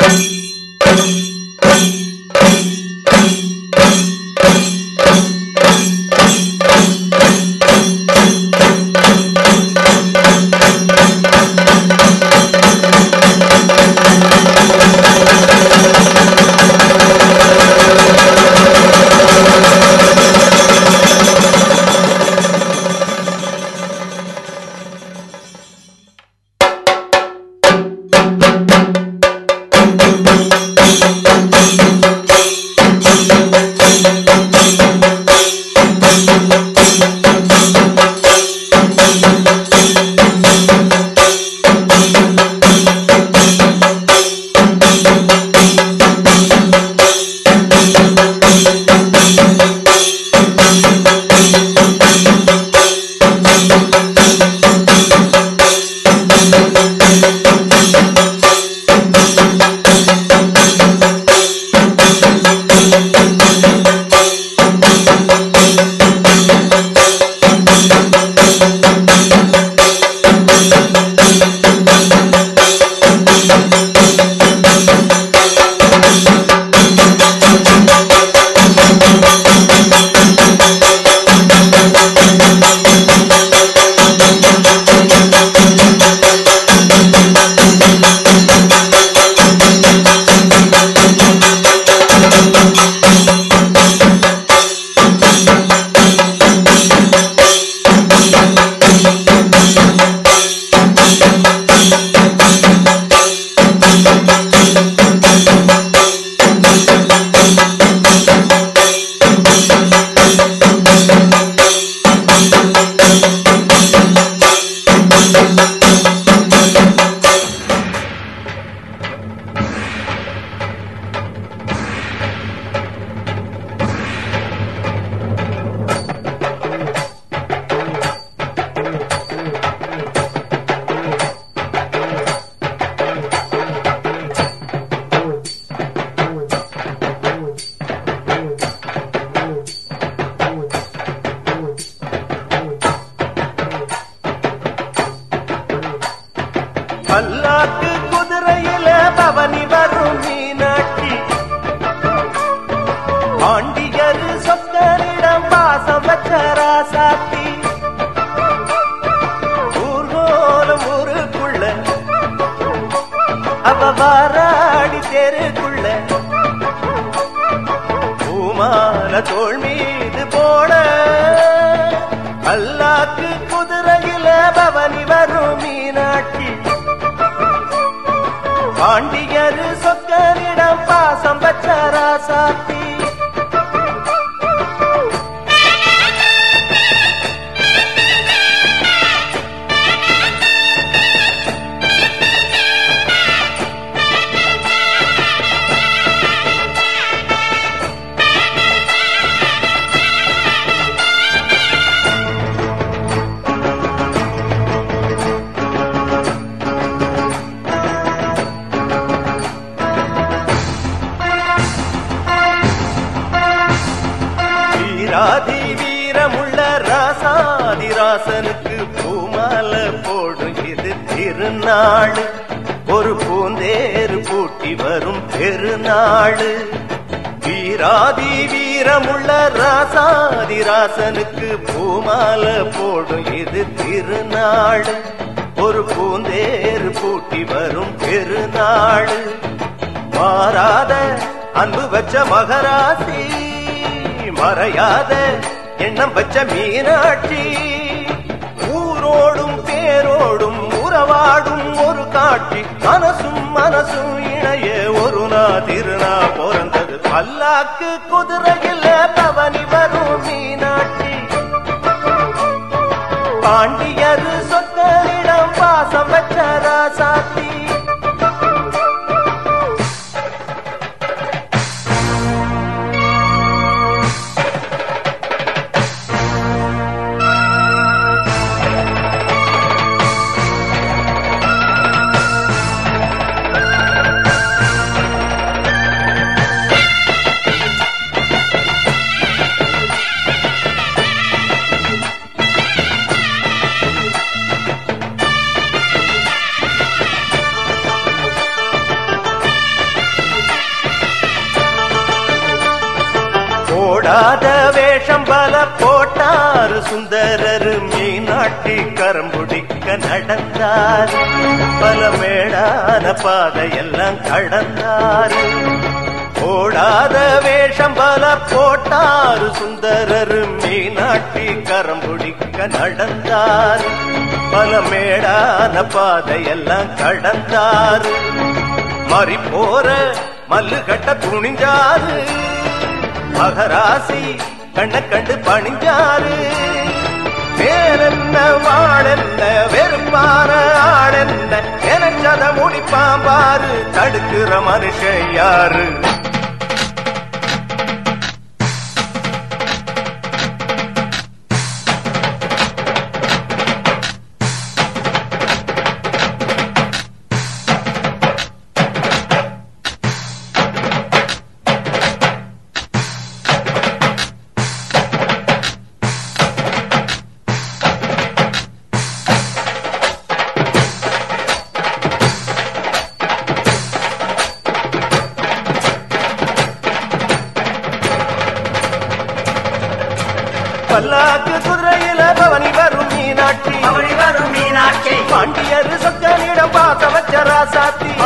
பல்லாக்கு குதிரையில பவனி வரும் மீனாட்சி பாண்டியரு சொக்கரிடம் பாசம் வச்ச ராசாத்தி ஊர்கோலம் ஊருக்குள்ள அவ வாராடி தெருக்குள்ள பூமால தோள் மீது போட பல்லாக்கு குதிரையில பவனி வரும் மீனாட்சி பாண்டியரு சொக்கரிடம் பாசம் வச்ச ராசாத்தி வீராதி வீரமுள்ள ராசாதி ராசனுக்கு பூமால போடும் இது திருநாள் ஒரு பூந்தேறு பூட்டி வரும் பெருநாள் வீராதி வீரமுள்ள ராசாதி ராசனுக்கு பூமால போடும் இது திருநாள் ஒரு பூந்தேறு பூட்டி வரும் பெருநாள் மாறாத அன்பு வச்ச மகராசி மறையாத எண்ணம் வச்ச மீனாட்சி ஊரோடும் பேரோடும் உறவாடும் ஒரு காட்சி மனசும் மனசும் இணைய ஒரு நா திருநா பிறந்தது பல்லாக்கு குதிரையில் பவனி வரும் மீனாட்சி பாண்டியரு சொற்களிடம் பாசம் வச்ச ராசாத்தி போடாத வேஷம் பல போட்டாரு சுந்தரரு மீனாட்டி கரம்புடிக்க நடந்தார் பல மேடான பாதையெல்லாம் கடந்தாரு போடாத வேஷம் பல போட்டாரு சுந்தரரு மீனாட்டி கரம்புடிக்க நடந்தார் பல மேடான பாதையெல்லாம் கடந்தாரு மறி போற மல்லு கட்ட துணிஞ்சாரு மகராசி கண்ண கண்டு பணிஞ்சாரு வேறென்ன வாழென்ன வெறுப்பான ஆடென்ன எனச்சத முடிப்பான் பாரு தடுக்கிற மனுஷன் யாரு பல்லாக்கு குதிரையில பவனி வரும் மீனாட்சி அவள் வரும் மீனாட்சி பாண்டியர் சொக்கனிடம் பாச வச்ச ராசாத்தி